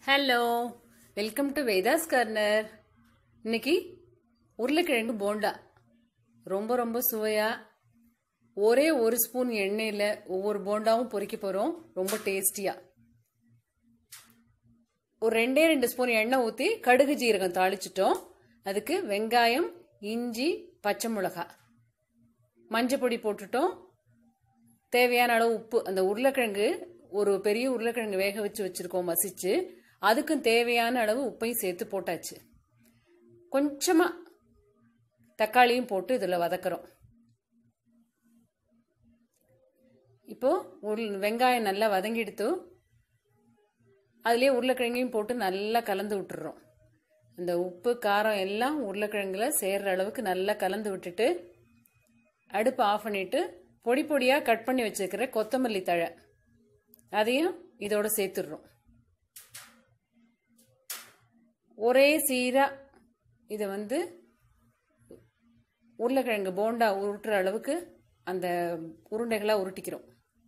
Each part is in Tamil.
hello welcome to Vedha's corner இன்னைக்கு உருளைக்கிழங்கு போண்டா ரொம்ப ரொம்ப சுவையா ஒரே ஒரு ஸ்பூன் எண்ணெயில் ஒவ்வொரு போண்டாவும் பொரிக்க போகிறோம் ரொம்ப டேஸ்டியா ஒரு ரெண்டே ரெண்டு ஸ்பூன் எண்ணெய் ஊற்றி கடுகு ஜீரகம் தாளிச்சிட்டோம் அதுக்கு வெங்காயம் இஞ்சி பச்சை மிளகாய் மஞ்சள் பொடி போட்டுட்டோம் தேவையான அளவு உப்பு அந்த உருளைக்கிழங்கு ஒரு பெரிய உருளைக்கிழங்கு வேக வச்சு வச்சிருக்கோம் மசிச்சு அதுக்கும் தேவையான அளவு உப்பையும் சேர்த்து போட்டாச்சு கொஞ்சமாக தக்காளியும் போட்டு இதில் வதக்குறோம் இப்போ உருள் வெங்காயம் நல்லா வதங்கிடுத்து அதுலேயே உருளைக்கிழங்கையும் போட்டு நல்லா கலந்து விட்டுறோம் இந்த உப்பு காரம் எல்லாம் உருளைக்கிழங்குல சேர்ற அளவுக்கு நல்லா கலந்து விட்டுட்டு அடுப்பு ஆஃப் பண்ணிட்டு பொடி பொடியாக கட் பண்ணி வச்சுருக்கிற கொத்தமல்லி தழை அதையும் இதோட சேர்த்துடுறோம் ஒரே சீராக இதை வந்து உருளைக்கிழங்கு போண்டா உருட்டுற அளவுக்கு அந்த உருண்டைகளாக உருட்டிக்கிறோம்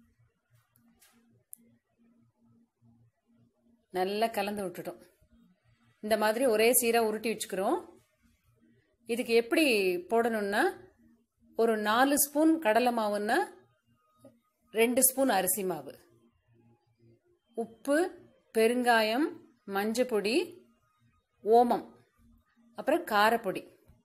நல்லா கலந்து விட்டுட்டோம் இந்த மாதிரி ஒரே சீராக உருட்டி வச்சுக்கிறோம் இதுக்கு எப்படி போடணும்னா ஒரு நாலு ஸ்பூன் கடலை மாவுன்னா ரெண்டு ஸ்பூன் அரிசி மாவு உப்பு பெருங்காயம் மஞ்சப்பொடி ஓமம் அப்புறம் காரப்பொடி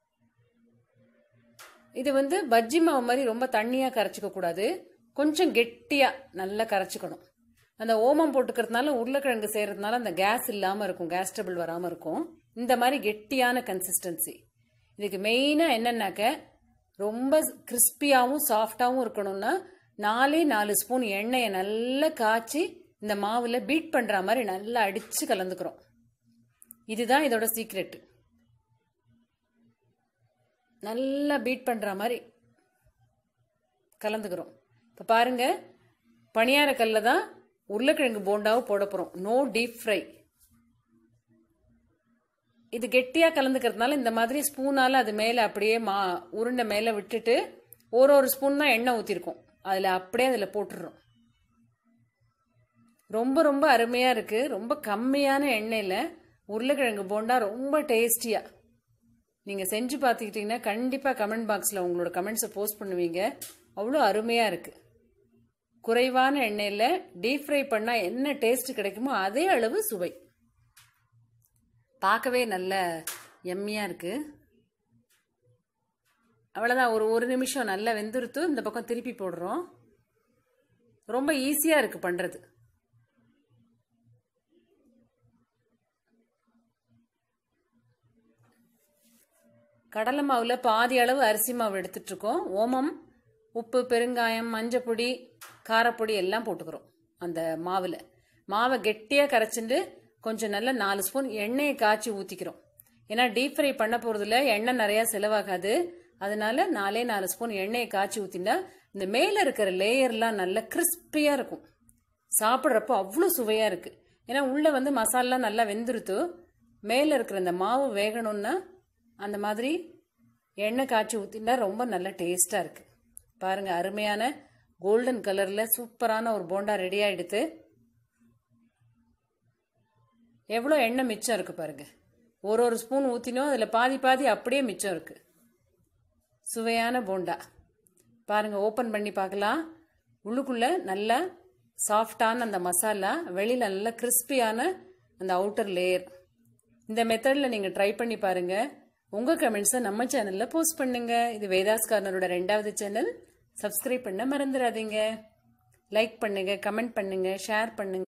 இது வந்து பஜ்ஜி மாவு மாதிரி ரொம்ப தண்ணியாக கரைச்சிக்க கூடாது கொஞ்சம் கெட்டியாக நல்லா கரைச்சிக்கணும் அந்த ஓமம் போட்டுக்கிறதுனால உருளைக்கிழங்கு செய்கிறதுனால அந்த கேஸ் இல்லாமல் இருக்கும் கேஸ் ட்ரபிள் வராமல் இருக்கும் இந்த மாதிரி கெட்டியான கன்சிஸ்டன்சி இதுக்கு மெயினாக என்னென்னாக்க ரொம்ப கிறிஸ்பியாகவும் சாஃப்டாகவும் இருக்கணும்னா நாலே நாலு ஸ்பூன் எண்ணெயை நல்லா காய்ச்சி இந்த மாவில் பீட் பண்ணுற மாதிரி நல்லா அடித்து கலந்துக்கிறோம் இதுதான் இதோட சீக்ரெட்டு நல்லா பீட் பண்ணுற மாதிரி கலந்துக்கிறோம் இப்போ பாருங்க பணியார கல்ல தான் உருளைக்கிழங்கு போண்டாவை போட போகிறோம் நோ டீப் ஃப்ரை இது கெட்டியாக கலந்துக்கிறதுனால இந்த மாதிரி ஸ்பூனால் அது மேலே அப்படியே மா உருண்டை மேலே விட்டுட்டு ஒரு ஒரு ஸ்பூன் தான் எண்ணெய் ஊற்றிருக்கோம் அதில் அப்படியே அதில் போட்டுடுறோம் ரொம்ப ரொம்ப அருமையாக இருக்குது ரொம்ப கம்மியான எண்ணெயில் உருளைக்கிழங்கு போண்டா ரொம்ப டேஸ்டியாக நீங்கள் செஞ்சு பார்த்துக்கிட்டிங்கன்னா கண்டிப்பாக கமெண்ட் பாக்ஸில் உங்களோட கமெண்ட்ஸை போஸ்ட் பண்ணுவீங்க அவ்வளோ அருமையாக இருக்குது குறைவான எண்ணெயில் டீப் ஃப்ரை பண்ணால் என்ன டேஸ்ட் கிடைக்குமோ அதே அளவு சுவை பார்க்கவே நல்ல எம்மியாக இருக்குது அவ்வளோதான் ஒரு ஒரு நிமிஷம் நல்லா வெந்துருத்து இந்த பக்கம் திருப்பி போடுறோம் ரொம்ப ஈஸியாக இருக்குது பண்ணுறது கடலை மாவில் பாதி அளவு அரிசி மாவு எடுத்துட்ருக்கோம் ஓமம் உப்பு பெருங்காயம் மஞ்சப்பொடி காரப்பொடி எல்லாம் போட்டுக்கிறோம் அந்த மாவில் மாவை கெட்டியாக கரைச்சிட்டு கொஞ்சம் நல்லா நாலு ஸ்பூன் எண்ணெயை காய்ச்சி ஊற்றிக்கிறோம் ஏன்னா டீப் ஃப்ரை பண்ண போகிறதுல எண்ணெய் நிறையா செலவாகாது அதனால நாலே நாலு ஸ்பூன் எண்ணெயை காய்ச்சி ஊற்றினா இந்த மேலே இருக்கிற லேயர்லாம் நல்லா கிறிஸ்பியாக இருக்கும் சாப்பிட்றப்போ அவ்வளோ சுவையாக இருக்குது ஏன்னா உள்ளே வந்து மசாலா நல்லா வெந்துருத்து மேலே இருக்கிற இந்த மாவு வேகணும்னா அந்த மாதிரி எண்ணெய் காய்ச்சி ஊற்றினா ரொம்ப நல்ல டேஸ்ட்டாக இருக்குது பாருங்கள் அருமையான கோல்டன் கலரில் சூப்பரான ஒரு போண்டா ரெடி ஆகிடுது எவ்வளோ எண்ணெய் மிச்சம் இருக்குது பாருங்கள் ஒரு ஒரு ஸ்பூன் ஊற்றினோம் அதில் பாதி பாதி அப்படியே மிச்சம் இருக்குது சுவையான போண்டா பாருங்கள் ஓப்பன் பண்ணி பார்க்கலாம் உள்ளுக்குள்ளே நல்லா சாஃப்டான அந்த மசாலா வெளியில் நல்லா கிறிஸ்பியான அந்த அவுட்டர் லேயர் இந்த மெத்தடில் நீங்கள் ட்ரை பண்ணி பாருங்கள் உங்கள் கமெண்ட்ஸை நம்ம சேனலில் போஸ்ட் பண்ணுங்கள் இது வேதாஸ் கார்னரோட ரெண்டாவது சேனல் சப்ஸ்கிரைப் பண்ண மறந்துடாதீங்க லைக் பண்ணுங்கள் கமெண்ட் பண்ணுங்கள் ஷேர் பண்ணுங்கள்